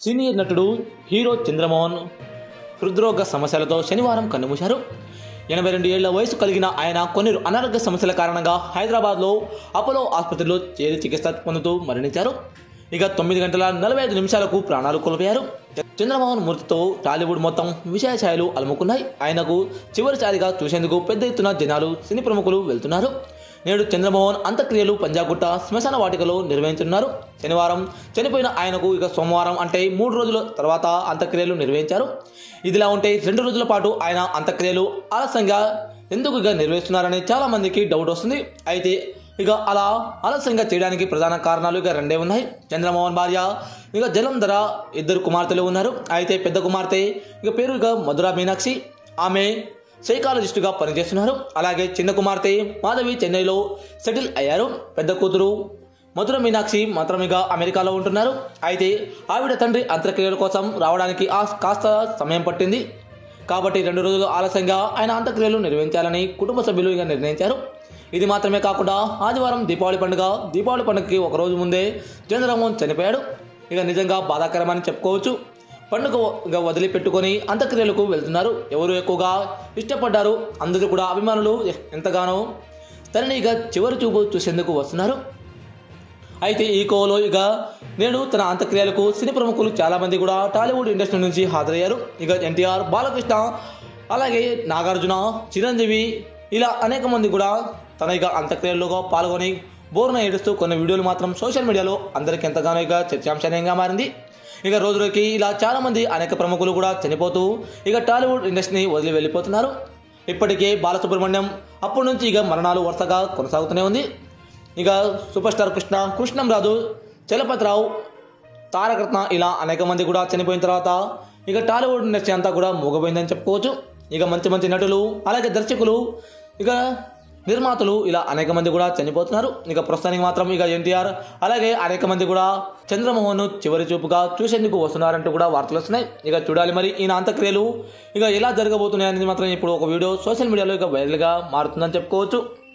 senior నటుడు hero Chandramohan హృద్రోగ సమస్యలతో శనివారం కన్నుమూశారు ఎనభై రెండు ఏళ్ల వయసు కలిగిన ఆయన కొన్ని అనారోగ్య సమస్యల కారణంగా హైదరాబాద్లో అపోలో ఆసుపత్రిలో చేరి చికిత్స పొందుతూ మరణించారు ఇక తొమ్మిది గంటల నలభై ఐదు నిమిషాలకు ప్రాణాలు కోల్పోయారు చంద్రమోహన్ మృతితో టాలీవుడ్ మొత్తం విషయఛాయలు అలుముకున్నాయి ఆయనకు చివరిసారిగా చూసేందుకు పెద్ద ఎత్తున జనాలు సినీ ప్రముఖులు వెళ్తున్నారు నేడు చంద్రమోహన్ అంత్యక్రియలు పంజాగుట్ట శ్మశాన వాటికలో నిర్వహించున్నారు శనివారం చనిపోయిన ఆయనకు ఇక సోమవారం అంటే మూడు రోజుల తర్వాత అంత్యక్రియలు నిర్వహించారు ఇదిలా ఉంటే రెండు రోజుల పాటు ఆయన అంత్యక్రియలు ఆలస్యంగా ఎందుకు ఇక నిర్వహిస్తున్నారని చాలా మందికి డౌట్ వస్తుంది అయితే ఇక అలా ఆలస్యంగా చేయడానికి ప్రధాన కారణాలు ఇక రెండే ఉన్నాయి చంద్రమోహన్ భార్య ఇక జలంధర ఇద్దరు కుమార్తెలు ఉన్నారు అయితే పెద్ద కుమార్తె ఇక పేరు ఇక మధురా మీనాక్షి ఆమె సైకాలజిస్టుగా పనిచేస్తున్నారు అలాగే చిన్న కుమార్తె మాధవి చెన్నైలో సెటిల్ అయ్యారు పెద్ద కూతురు మధుర మీనాక్షి మాత్రమేగా అమెరికాలో ఉంటున్నారు అయితే ఆవిడ తండ్రి అంత్యక్రియల కోసం రావడానికి ఆ కాస్త సమయం పట్టింది కాబట్టి రెండు రోజులు ఆలస్యంగా ఆయన అంత్యక్రియలు నిర్వహించాలని కుటుంబ సభ్యులు ఇక నిర్ణయించారు ఇది మాత్రమే కాకుండా ఆదివారం దీపావళి పండుగ దీపావళి పండుగకి ఒక రోజు ముందే చంద్రమోహన్ చనిపోయాడు ఇక నిజంగా బాధాకరమని చెప్పుకోవచ్చు పండుగ ఇక వదిలిపెట్టుకొని అంత్యక్రియలకు వెళ్తున్నారు ఎవరు ఎక్కువగా ఇష్టపడ్డారు అందరూ కూడా అభిమానులు ఎంతగానో తనని ఇక చివరి చూపు చూసేందుకు వస్తున్నారు అయితే ఈ కోలో ఇక నేడు తన అంత్యక్రియలకు సినీ ప్రముఖులు చాలా మంది కూడా టాలీవుడ్ ఇండస్ట్రీ నుంచి హాజరయ్యారు ఇక ఎన్టీఆర్ బాలకృష్ణ అలాగే నాగార్జున చిరంజీవి ఇలా అనేక మంది కూడా తన ఇక అంత్యక్రియల్లో పాల్గొని బోర్న ఏడుస్తూ కొన్ని వీడియోలు మాత్రం సోషల్ మీడియాలో అందరికి ఎంతగానో ఇక చర్చాంశనీయంగా మారింది ఇక రోజు రోజుకి ఇలా చాలా మంది అనేక ప్రముఖులు కూడా చనిపోతూ ఇక టాలీవుడ్ ఇండస్ట్రీని వదిలి వెళ్ళిపోతున్నారు ఇప్పటికే బాలసుబ్రహ్మణ్యం అప్పటి నుంచి ఇక మరణాలు వరుసగా కొనసాగుతూనే ఉంది ఇక సూపర్ స్టార్ కృష్ణ కృష్ణంరాజు చలపతిరావు తారకరత్న ఇలా అనేక మంది కూడా చనిపోయిన తర్వాత ఇక టాలీవుడ్ ఇండస్ట్రీ అంతా కూడా మూగపోయిందని చెప్పుకోవచ్చు ఇక మంచి మంచి నటులు అలాగే దర్శకులు ఇక నిర్మాతలు ఇలా అనేక మంది కూడా చనిపోతున్నారు ఇక ప్రస్తుతానికి మాత్రం ఇక ఎన్టీఆర్ అలాగే అనేక మంది కూడా చంద్రమోహన్ చివరి చూపుగా చూసేందుకు వస్తున్నారంటూ కూడా వార్తలు వస్తున్నాయి ఇక చూడాలి మరి ఈయన అంత్యక్రియలు ఇక ఎలా జరగబోతున్నాయి అనేది మాత్రం ఇప్పుడు ఒక వీడియో సోషల్ మీడియాలో ఇక వైరల్గా మారుతుందని చెప్పుకోవచ్చు